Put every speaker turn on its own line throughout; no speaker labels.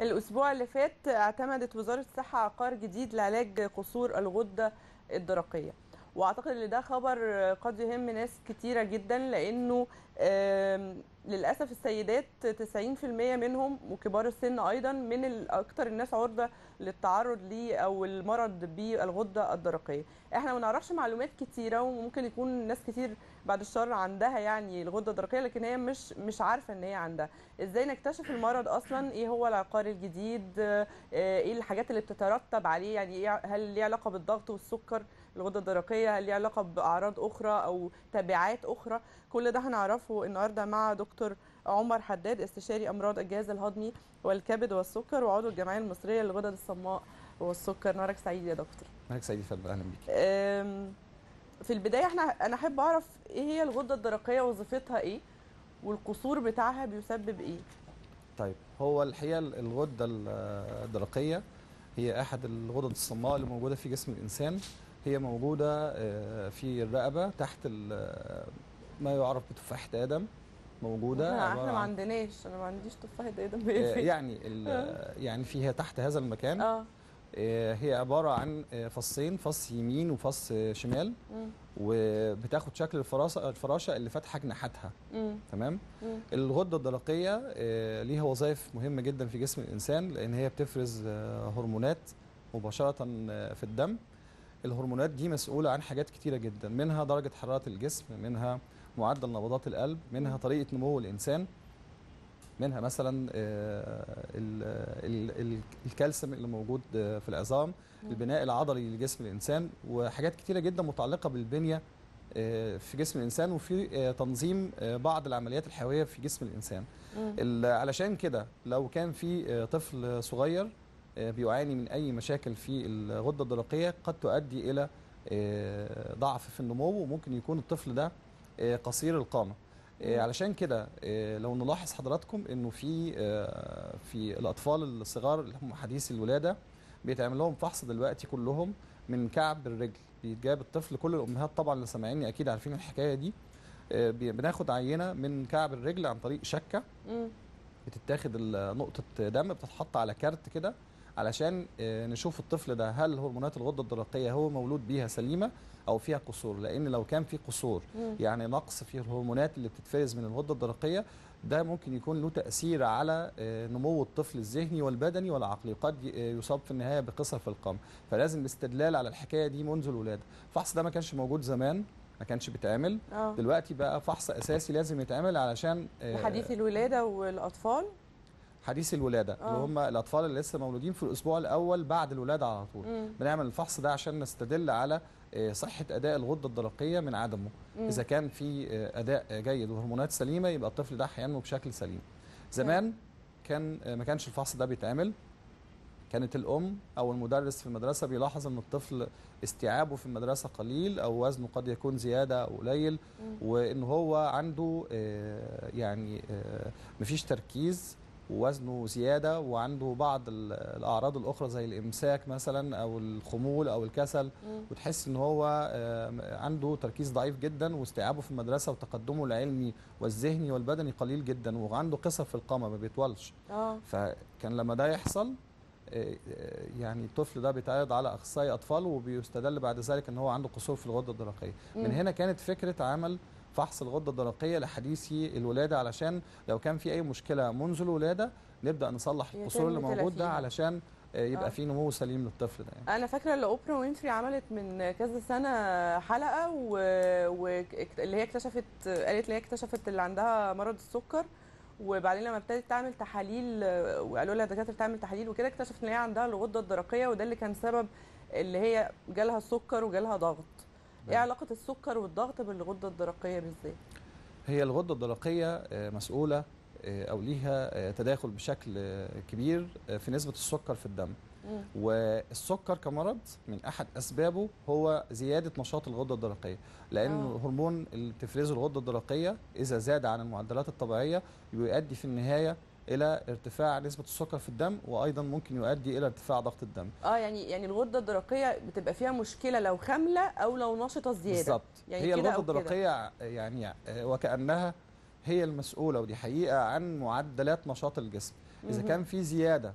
الاسبوع اللي فات اعتمدت وزاره الصحه عقار جديد لعلاج قصور الغده الدرقيه واعتقد ان ده خبر قد يهم ناس كتيره جدا لانه آم، للاسف السيدات 90% منهم وكبار السن ايضا من ال- اكتر الناس عرضه للتعرض ليه او المرض بالغده الدرقيه احنا ما نعرفش معلومات كتيره وممكن يكون ناس كتير بعد الشر عندها يعني الغده الدرقيه لكن هي مش مش عارفه ان هي عندها ازاي نكتشف المرض اصلا ايه هو العقار الجديد آه، ايه الحاجات اللي بتترتب عليه يعني إيه هل ليه علاقه بالضغط والسكر الغده الدرقيه هل ليه علاقه باعراض اخرى او تبعات اخرى كل ده هنعرفه النهارده مع دكتور عمر حداد استشاري امراض الجهاز الهضمي والكبد والسكر وعضو الجمعيه المصريه للغدد الصماء والسكر نهارك سعيد يا دكتور
مالك سعيد فندم اهلا بيك
أم، في البدايه احنا انا احب اعرف ايه هي الغده الدرقيه وظيفتها ايه والقصور بتاعها بيسبب ايه
طيب هو الحقيقه الغده الدرقيه هي احد الغدد الصماء اللي موجوده في جسم الانسان هي موجوده آه، في الرقبه تحت ال- ما يعرف بتفاحه ادم موجوده
احنا,
عبارة
احنا ما
عن-
عندناش انا ما عنديش تفاحه ادم
آه، يعني ال- يعني فيها تحت هذا المكان
اه
آه، هي عباره عن آه، فصين فص يمين وفص آه، شمال
مم،
وبتاخد شكل الفراسه الفراشه اللي فاتحه جناحاتها
مم،
تمام
مم.
الغده الدرقيه آه، ليها وظائف مهمه جدا في جسم الانسان لان هي بتفرز آه، هرمونات مباشره آه، في الدم الهرمونات دي مسؤوله عن حاجات كتيره جدا منها درجه حراره الجسم منها معدل نبضات القلب منها طريقه نمو الانسان منها مثلا آه، ال- ال- ال- الكالسيوم اللي موجود آه، في العظام البناء العضلي لجسم الانسان وحاجات كتيره جدا متعلقه بالبنيه آه، في جسم الانسان وفي آه، تنظيم آه، بعض العمليات الحيويه في جسم الانسان
مم.
ال- علشان كده لو كان في آه، طفل صغير آه، بيعاني من اي مشاكل في الغده الدرقيه قد تؤدي الى آه، ضعف في النمو وممكن يكون الطفل ده آه، قصير القامه آه،
مم.
علشان كده آه، لو نلاحظ حضراتكم انه في آه، في الاطفال الصغار اللي هم حديثي الولاده بيتعمل لهم فحص دلوقتي كلهم من كعب الرجل بيتجاب الطفل كل الامهات طبعا اللي سامعيني اكيد عارفين الحكايه دي آه، بي- بناخد عينه من كعب الرجل عن طريق شكه
مم.
بتتاخد ال- نقطه دم بتتحط على كارت كده علشان آه، نشوف الطفل ده هل هرمونات الغده الدرقيه هو مولود بيها سليمه او فيها قصور لان لو كان في قصور
مم.
يعني نقص في الهرمونات اللي بتتفرز من الغده الدرقيه ده ممكن يكون له تاثير على آه، نمو الطفل الذهني والبدني والعقلي قد ي- آه، يصاب في النهايه بقصر في القمع فلازم الاستدلال على الحكايه دي منذ الولاده الفحص ده ما كانش موجود زمان ما كانش بيتعمل
اه
دلوقتي بقى فحص اساسي لازم يتعمل علشان آه،
حديث الولاده والاطفال
حديث الولاده اللي
آه.
هم الاطفال اللي لسه مولودين في الاسبوع الاول بعد الولاده على طول
مم.
بنعمل الفحص ده عشان نستدل على آه، صحه اداء الغده الدرقيه من عدمه
مم.
اذا كان في آه، اداء جيد وهرمونات سليمه يبقى الطفل ده هينمو بشكل سليم زمان كان آه، ما كانش الفحص ده بيتعمل كانت الام او المدرس في المدرسه بيلاحظ ان الطفل استيعابه في المدرسه قليل او وزنه قد يكون زياده او قليل
مم.
وان هو عنده آه، يعني آه، مفيش تركيز ووزنه زياده وعنده بعض ال- الاعراض الاخرى زي الامساك مثلا او الخمول او الكسل
مم.
وتحس ان هو آه، عنده تركيز ضعيف جدا واستيعابه في المدرسه وتقدمه العلمي والذهني والبدني قليل جدا وعنده قصر في القامه ما بيطولش
اه
فكان لما ده يحصل آه، آه، يعني الطفل ده بيتعرض على اخصائي اطفال وبيستدل بعد ذلك ان هو عنده قصور في الغده الدرقيه من
مم.
هنا كانت فكره عمل فحص الغده الدرقيه لحديثي الولاده علشان لو كان في اي مشكله منذ الولاده نبدا نصلح القصور اللي
يتم
موجود ده
تلافيها.
علشان آه، يبقى
آه.
في نمو سليم للطفل ده يعني.
انا فاكره اللي اوبرا وينفري عملت من كذا سنه حلقه و... و... اللي هي اكتشفت قالت اللي هي اكتشفت اللي عندها مرض السكر وبعدين لما ابتدت تعمل تحاليل وقالوا لها الدكاتره تعمل تحاليل وكده اكتشفت ان هي عندها الغده الدرقيه وده اللي كان سبب اللي هي جالها السكر وجالها ضغط ايه
نعم.
علاقه السكر والضغط بالغده الدرقيه بالذات
هي الغده الدرقيه آه، مسؤوله آه، او ليها آه، تداخل بشكل آه، كبير آه، في نسبه السكر في الدم
مم.
والسكر كمرض من احد اسبابه هو زياده نشاط الغده الدرقيه لان
آه.
الهرمون اللي بتفرزه الغده الدرقيه اذا زاد عن المعدلات الطبيعيه بيؤدي في النهايه الى ارتفاع نسبه السكر في الدم وايضا ممكن يؤدي الى ارتفاع ضغط الدم
اه يعني يعني الغده الدرقيه بتبقى فيها مشكله لو خامله او لو نشطه زياده
بالظبط
يعني
هي
كده
الغده
أو كده.
الدرقيه يعني آه، وكانها هي المسؤوله ودي حقيقه عن معدلات نشاط الجسم اذا
مهم.
كان في زياده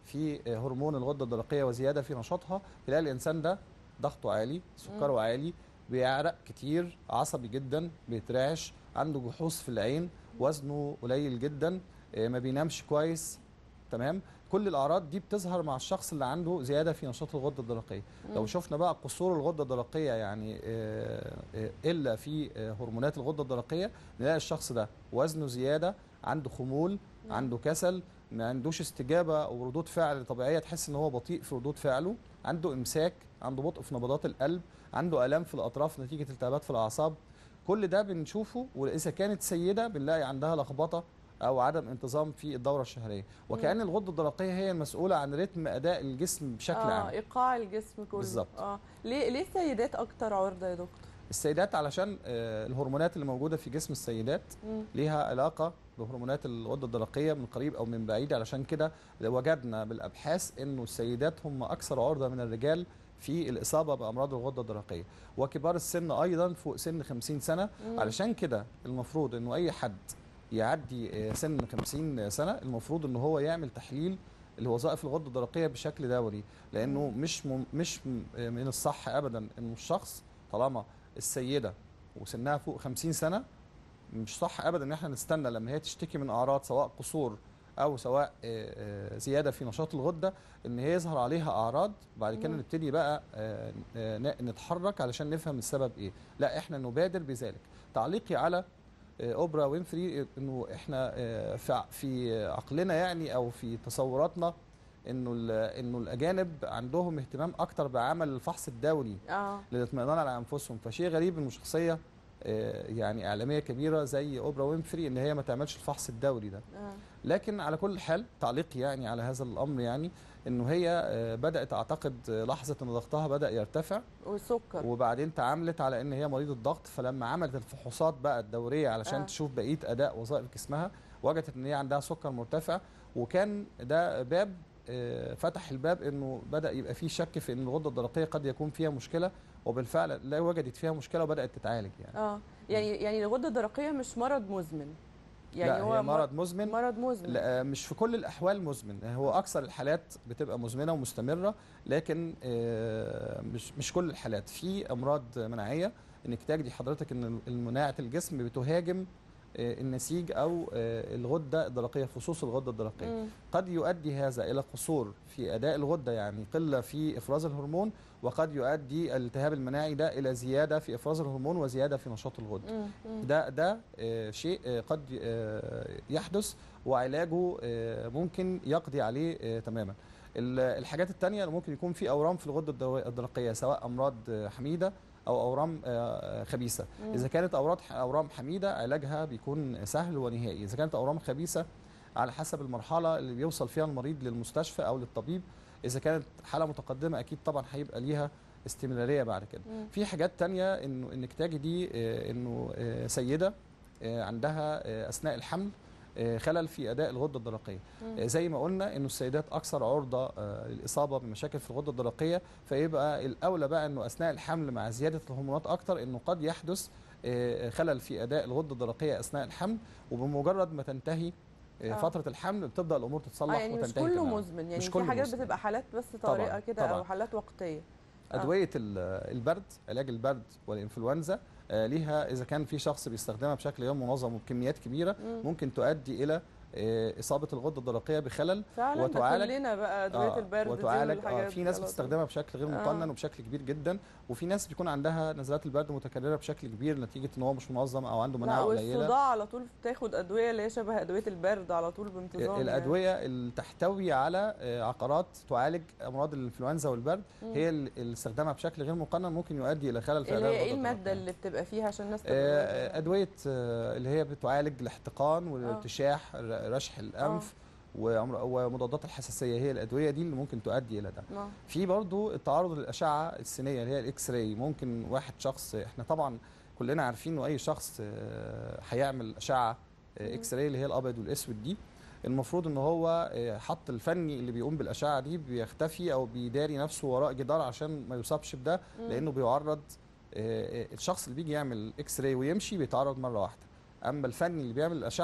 في هرمون الغده الدرقيه وزياده في نشاطها تلاقي الانسان ده ضغطه عالي سكره عالي بيعرق كتير عصبي جدا بيترعش عنده جحوظ في العين وزنه قليل جدا آه، ما بينامش كويس تمام كل الاعراض دي بتظهر مع الشخص اللي عنده زياده في نشاط الغده الدرقيه لو
مم.
شفنا بقى قصور الغده الدرقيه يعني آه، آه، الا في آه، هرمونات الغده الدرقيه نلاقي الشخص ده وزنه زياده عنده خمول
مم.
عنده كسل ما عندوش استجابه او ردود فعل طبيعيه تحس ان هو بطيء في ردود فعله عنده امساك عنده بطء في نبضات القلب عنده الام في الاطراف نتيجه التهابات في الاعصاب كل ده بنشوفه واذا كانت سيده بنلاقي عندها لخبطه او عدم انتظام في الدوره الشهريه وكان الغده الدرقيه هي المسؤوله عن رتم اداء الجسم بشكل
اه
عام
ايقاع الجسم كله
بالظبط.
اه ليه ليه السيدات اكتر عرضه يا دكتور
السيدات علشان آه، الهرمونات اللي موجوده في جسم السيدات
مم.
ليها علاقه بهرمونات الغده الدرقيه من قريب او من بعيد علشان كده وجدنا بالابحاث انه السيدات هم اكثر عرضه من الرجال في الاصابه بامراض الغده الدرقيه وكبار السن ايضا فوق سن 50 سنه
مم.
علشان كده المفروض انه اي حد يعدي آه، سن 50 سنه المفروض ان هو يعمل تحليل الوظائف الغده الدرقيه بشكل دوري لانه مش مم مش م- آه، من الصح ابدا انه الشخص طالما السيده وسنها فوق 50 سنه مش صح ابدا ان احنا نستنى لما هي تشتكي من اعراض سواء قصور او سواء آه، آه، زياده في نشاط الغده ان هي يظهر عليها اعراض بعد كده
مم.
نبتدي بقى آه، آه، ن- نتحرك علشان نفهم السبب ايه لا احنا نبادر بذلك تعليقي على آه، اوبرا وينفري آه، انه احنا آه، في ع- في عقلنا يعني او في تصوراتنا انه ال- انه الاجانب عندهم اهتمام اكتر بعمل الفحص الدوري
اه
للاطمئنان على انفسهم فشيء غريب انه شخصيه آه، يعني اعلاميه كبيره زي اوبرا وينفري ان هي ما تعملش الفحص الدوري ده
اه
لكن على كل حال تعليقي يعني على هذا الامر يعني انه هي آه، بدات اعتقد آه، لاحظت ان ضغطها بدا يرتفع
والسكر
وبعدين تعاملت على ان هي مريضه ضغط فلما عملت الفحوصات بقى الدوريه علشان
آه.
آه. تشوف بقيه اداء وظائف جسمها وجدت ان هي عندها سكر مرتفع وكان ده باب آه، فتح الباب انه بدا يبقى فيه شك في ان الغده الدرقيه قد يكون فيها مشكله وبالفعل لا وجدت فيها مشكله وبدات تتعالج يعني
اه يعني يعني الغده الدرقيه مش مرض مزمن
يعني لا هو مرض مزمن
مرض مزمن
لا مش في كل الاحوال مزمن هو اكثر الحالات بتبقى مزمنه ومستمره لكن آه، مش مش كل الحالات في امراض مناعيه انك تجدي حضرتك ان مناعه الجسم بتهاجم آه، النسيج او آه، الغده الدرقيه فصوص الغده الدرقيه
مم.
قد يؤدي هذا الى قصور في اداء الغده يعني قله في افراز الهرمون وقد يؤدي الالتهاب المناعي ده الى زياده في افراز الهرمون وزياده في نشاط الغده
مم. مم.
ده ده آه، شيء آه، قد آه، يحدث وعلاجه آه، ممكن يقضي عليه آه، تماما ال- الحاجات التانية اللي ممكن يكون في اورام في الغده الدرو- الدرقيه سواء امراض آه، حميده او اورام آه، خبيثه
مم.
اذا كانت اورام اورام حميده علاجها بيكون سهل ونهائي اذا كانت اورام خبيثه على حسب المرحله اللي بيوصل فيها المريض للمستشفى او للطبيب اذا كانت حاله متقدمه اكيد طبعا هيبقى ليها استمراريه بعد كده
مم.
في حاجات تانية انه انك تجدي آه، انه آه، سيده آه، عندها آه، اثناء الحمل آه، خلل في اداء الغده الدرقيه
مم.
آه، زي ما قلنا انه السيدات اكثر عرضه آه، للاصابه بمشاكل في الغده الدرقيه فيبقى الاولى بقى انه اثناء الحمل مع زياده الهرمونات اكتر انه قد يحدث آه، خلل في اداء الغده الدرقيه اثناء الحمل وبمجرد ما تنتهي آه،
آه.
فتره الحمل بتبدا الامور
اه
تتصلح
يعني مش
وتنتهي
كله
تماماً.
مزمن يعني
مش
في
كله
حاجات
مزمن.
بتبقى حالات بس
طبعاً،
طارئه كده او
طبعاً.
حالات وقتيه آه.
ادويه ال- البرد علاج البرد والانفلونزا آه، ليها اذا كان في شخص بيستخدمها بشكل غير منظم وبكميات كبيره
مم.
ممكن تؤدي الى آه، اصابه الغده الدرقيه بخلل
فعلا ده
وتعالج-
كلنا بقى ادويه
آه،
البرد
وتعالج
دي والحاجات
آه في
دي
ناس
على طول.
بتستخدمها بشكل غير
آه.
مقنن وبشكل كبير جدا وفي ناس بيكون عندها نزلات البرد متكرره بشكل كبير نتيجه ان هو مش منظم او عنده
لا
مناعه قليله
والصداع على طول بتاخد ادويه اللي هي شبه ادويه البرد على طول بانتظام يعني.
الادويه اللي تحتوي على آه، عقارات تعالج امراض الانفلونزا والبرد
مم.
هي اللي اللي استخدامها بشكل غير مقنن ممكن يؤدي الى خلل في
اللي
اداء
هي ايه
الغدة
الماده
الدرقية.
اللي بتبقى فيها عشان الناس تبقى
آه، ادويه آه، اللي هي بتعالج الاحتقان والارتشاح ر- رشح الانف وأمر- ومضادات الحساسيه هي الادويه دي اللي ممكن تؤدي الى ده
آه.
في برضو التعرض للاشعه السينيه اللي هي الاكس راي ممكن واحد شخص احنا طبعا كلنا عارفين انه اي شخص آه، هيعمل اشعه آه،
مم.
اكس راي اللي هي الابيض والاسود دي المفروض ان هو آه، حط الفني اللي بيقوم بالاشعه دي بيختفي او بيداري نفسه وراء جدار عشان ما يصابش بده
مم.
لانه بيعرض آه، آه، الشخص اللي بيجي يعمل اكس راي ويمشي بيتعرض مره واحده اما الفني اللي بيعمل الاشعه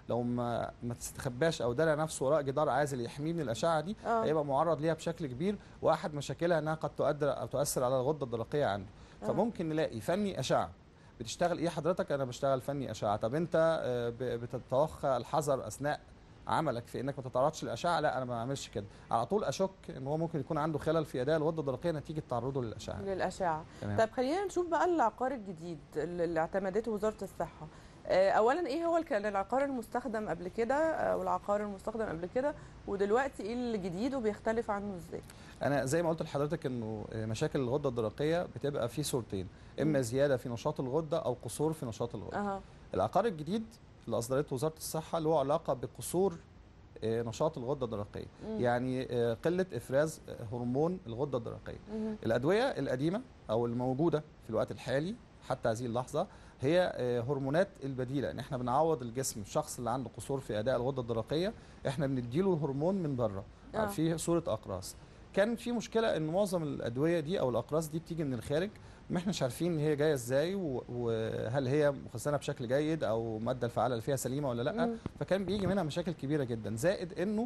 لو ما ما تستخباش او دارع نفسه وراء جدار عازل يحميه من الاشعه دي
اه
هيبقى معرض ليها بشكل كبير واحد مشاكلها انها قد تؤثر او تؤثر على الغده الدرقيه عنده
آه.
فممكن نلاقي فني اشعه بتشتغل ايه حضرتك انا بشتغل فني اشعه طب انت آه، ب- بتتوخى الحذر اثناء عملك في انك ما تتعرضش للاشعه لا انا ما بعملش كده على طول اشك ان هو ممكن يكون عنده خلل في اداء الغده الدرقيه نتيجه تعرضه للاشعه
للاشعه
تمام
طيب خلينا نشوف بقى العقار الجديد اللي اللي اعتمدته وزاره الصحه آه، اولا ايه هو كان العقار المستخدم قبل كده او العقار المستخدم قبل كده ودلوقتي ايه الجديد وبيختلف عنه ازاي
انا زي ما قلت لحضرتك انه مشاكل الغده الدرقيه بتبقى في صورتين اما
مم.
زياده في نشاط الغده او قصور في نشاط الغده
اها
العقار الجديد اللي اصدرته وزاره الصحه له علاقه بقصور آه، نشاط الغده الدرقيه
مم.
يعني آه، قله افراز آه، هرمون الغده الدرقيه
مهم.
الادويه القديمه او الموجوده في الوقت الحالي حتى هذه اللحظه هي آه، هرمونات البديله ان احنا بنعوض الجسم الشخص اللي عنده قصور في اداء الغده الدرقيه احنا بنديله الهرمون من بره
آه.
في صوره اقراص كان في مشكله ان معظم الادويه دي او الاقراص دي بتيجي من الخارج ما احناش عارفين هي جايه ازاي و- وهل هي مخزنه بشكل جيد او الماده الفعاله اللي فيها سليمه ولا لا
مم.
فكان بيجي منها مشاكل كبيره جدا زائد انه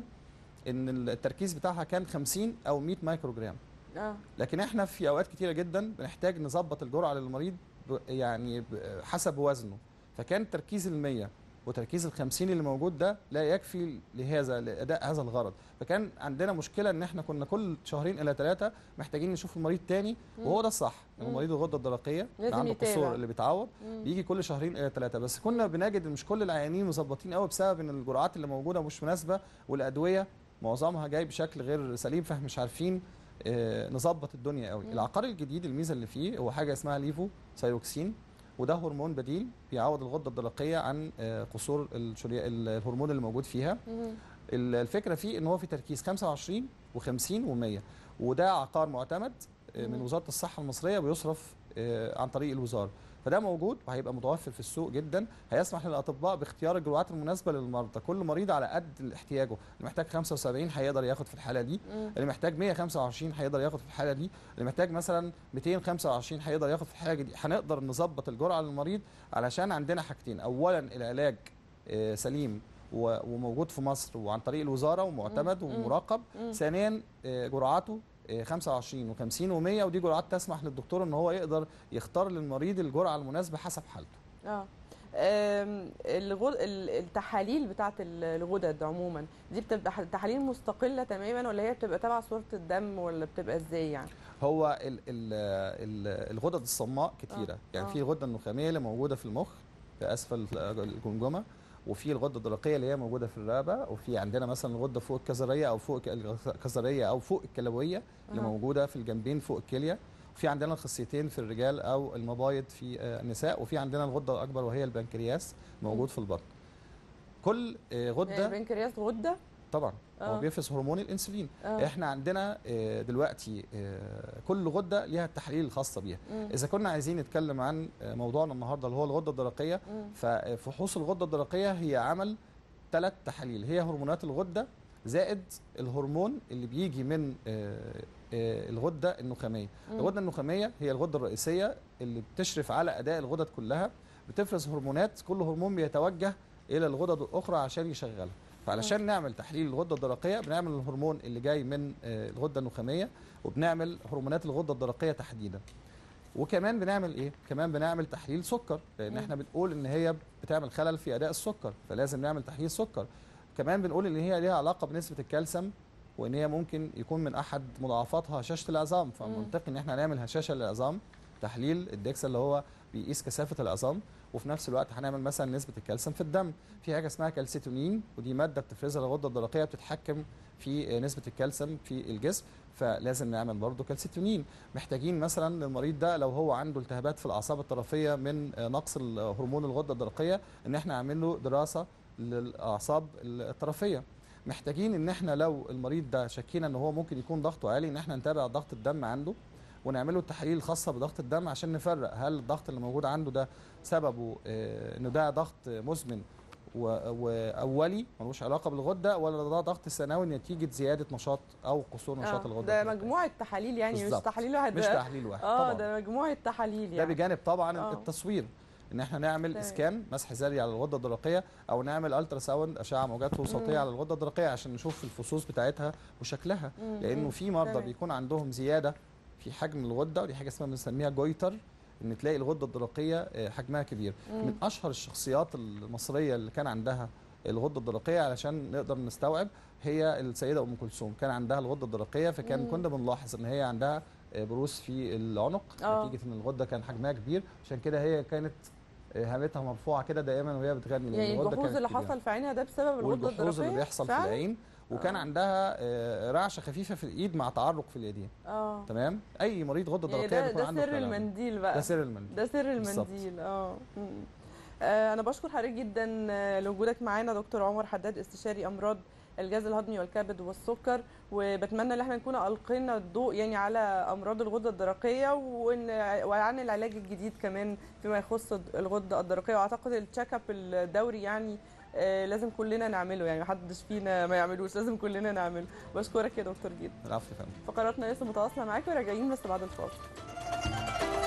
ان التركيز بتاعها كان 50 او 100 مايكروجرام
اه
لكن احنا في اوقات كتيره جدا بنحتاج نظبط الجرعه للمريض ب- يعني ب- حسب وزنه فكان تركيز ال100 وتركيز ال50 اللي موجود ده لا يكفي لهذا لاداء هذا الغرض فكان عندنا مشكله ان احنا كنا كل شهرين الى ثلاثه محتاجين نشوف المريض تاني
مم.
وهو ده الصح
مم.
إن مريض الغده الدرقيه اللي
لازم
عنده
يتابع.
قصور اللي بيتعوض
مم.
بيجي كل شهرين الى ثلاثه بس كنا بنجد ان مش كل العيانين مظبطين قوي بسبب ان الجرعات اللي موجوده مش مناسبه والادويه معظمها جاي بشكل غير سليم فاحنا مش عارفين آه، نظبط الدنيا قوي
مم.
العقار الجديد الميزه اللي فيه هو حاجه اسمها ليفو سايروكسين وده هرمون بديل بيعوض الغده الدرقيه عن آه، قصور الشري... ال- الهرمون اللي موجود فيها
مهم.
ال- الفكره فيه ان هو في تركيز 25 و50 و100 وده عقار معتمد آه، من
مم.
وزاره الصحه المصريه بيصرف آه، عن طريق الوزاره فده موجود وهيبقى متوفر في السوق جدا هيسمح للاطباء باختيار الجرعات المناسبه للمرضى كل مريض على قد احتياجه اللي محتاج 75 هيقدر ياخد في الحاله دي
مم.
اللي محتاج 125 هيقدر ياخد في الحاله دي اللي محتاج مثلا 225 هيقدر ياخد في الحاله دي هنقدر نظبط الجرعه للمريض علشان عندنا حاجتين اولا العلاج آه، سليم و- وموجود في مصر وعن طريق الوزاره ومعتمد
مم. مم.
ومراقب
مم.
ثانيا آه، جرعاته آه، 25 و50 و100 ودي جرعات تسمح للدكتور ان هو يقدر يختار للمريض الجرعه المناسبه حسب حالته
اه آم، الغد... ال- التحاليل بتاعت ال- الغدد عموما دي بتبقى ح- تحاليل مستقله تماما ولا هي بتبقى تبع صوره الدم ولا بتبقى ازاي يعني
هو ال ال ال الغدد الصماء كتيره
آه،
يعني
آه.
في الغده النخاميه اللي موجوده في المخ في اسفل الجمجمه وفي الغده الدرقيه اللي هي موجوده في الرقبه وفي عندنا مثلا الغده فوق الكظريه او فوق الكظريه او فوق الكلويه اللي
أها.
موجوده في الجنبين فوق الكليه وفي عندنا الخصيتين في الرجال او المبايض في آه، النساء وفي عندنا الغده الاكبر وهي البنكرياس موجود في البطن كل آه، غده
البنكرياس غده
طبعا هو
آه.
بيفرز هرمون الانسولين
اه
احنا عندنا آه، دلوقتي آه، كل غده ليها التحاليل الخاصه بيها
مم.
اذا كنا عايزين نتكلم عن آه، موضوعنا النهارده اللي هو الغده الدرقيه
مم.
ففحوص الغده الدرقيه هي عمل ثلاث تحاليل هي هرمونات الغده زائد الهرمون اللي بيجي من آه، آه، الغده النخاميه
مم.
الغده النخاميه هي الغده الرئيسيه اللي بتشرف على اداء الغدد كلها بتفرز هرمونات كل هرمون بيتوجه الى الغدد الاخرى عشان يشغلها فعلشان نعمل تحليل الغده الدرقيه بنعمل الهرمون اللي جاي من آه، الغده النخاميه وبنعمل هرمونات الغده الدرقيه تحديدا وكمان بنعمل ايه كمان بنعمل تحليل سكر لان
مم.
احنا بنقول ان هي بتعمل خلل في اداء السكر فلازم نعمل تحليل سكر كمان بنقول ان هي ليها علاقه بنسبه الكالسيوم وان هي ممكن يكون من احد مضاعفاتها هشاشه العظام فمنطقي ان احنا نعمل هشاشه للعظام تحليل الدكسا اللي هو بيقيس كثافه العظام وفي نفس الوقت هنعمل مثلا نسبه الكالسيوم في الدم في حاجه اسمها كالسيتونين ودي ماده بتفرزها الغده الدرقيه بتتحكم في نسبه الكالسيوم في الجسم فلازم نعمل برضه كالسيتونين محتاجين مثلا المريض ده لو هو عنده التهابات في الاعصاب الطرفيه من نقص هرمون الغده الدرقيه ان احنا نعمل له دراسه للاعصاب الطرفيه محتاجين ان احنا لو المريض ده شكينا ان هو ممكن يكون ضغطه عالي ان احنا نتابع ضغط الدم عنده ونعمله التحاليل الخاصه بضغط الدم عشان نفرق هل الضغط اللي موجود عنده ده سببه آه، انه ده ضغط مزمن و- واولي ملوش علاقه بالغده ولا ده ضغط ثانوي نتيجه زياده نشاط او قصور نشاط
آه.
الغده
ده
الدرقية.
مجموعه تحاليل يعني مش
بالظبط.
تحاليل واحد
مش تحليل واحد
اه
طبعا
ده مجموعه تحاليل
ده
يعني
بجانب طبعا
آه.
التصوير ان احنا نعمل
تمام.
اسكان مسح ذري على الغده الدرقيه او نعمل الترا ساوند اشعه موجات
مم.
صوتيه على الغده الدرقيه عشان نشوف الفصوص بتاعتها وشكلها
مم.
لانه
مم.
في مرضى
تمام.
بيكون عندهم زياده في حجم الغده ودي حاجه اسمها بنسميها جويتر ان تلاقي الغده الدرقيه آه، حجمها كبير
مم.
من اشهر الشخصيات المصريه اللي كان عندها الغده الدرقيه علشان نقدر نستوعب هي السيده ام كلثوم كان عندها الغده الدرقيه فكان
مم.
كنا بنلاحظ ان هي عندها آه، بروز في العنق
آه.
نتيجه ان الغده كان حجمها كبير عشان كده هي كانت آه، هامتها مرفوعه كده دايما وهي بتغني لأن
يعني
الغدة
الجحوظ
كانت
اللي
كبيرة.
حصل في عينها ده بسبب الغده
والجحوظ اللي
الدرقيه
بيحصل في
فعلا؟
العين وكان
آه.
عندها آه، رعشه خفيفه في الايد مع تعرق في اليدين
اه
تمام اي مريض غده
يعني
درقيه
ده,
بيكون
ده
عنده
سر
الكلام ده.
المنديل بقى
ده سر المنديل
ده سر
بالظبط.
المنديل اه مم. آه، انا بشكر حضرتك جدا آه، لوجودك معانا دكتور عمر حداد استشاري امراض الجهاز الهضمي والكبد والسكر وبتمنى ان احنا نكون القينا الضوء يعني على امراض الغده الدرقيه وان وعن العلاج الجديد كمان فيما يخص الغده الدرقيه واعتقد التشيك اب الدوري يعني آه، لازم كلنا نعمله يعني محدش فينا ما يعملوش لازم كلنا نعمله بشكرك يا دكتور جدا
العفو يا فندم
فقراتنا لسه متواصله معاك وراجعين بس بعد الفاصل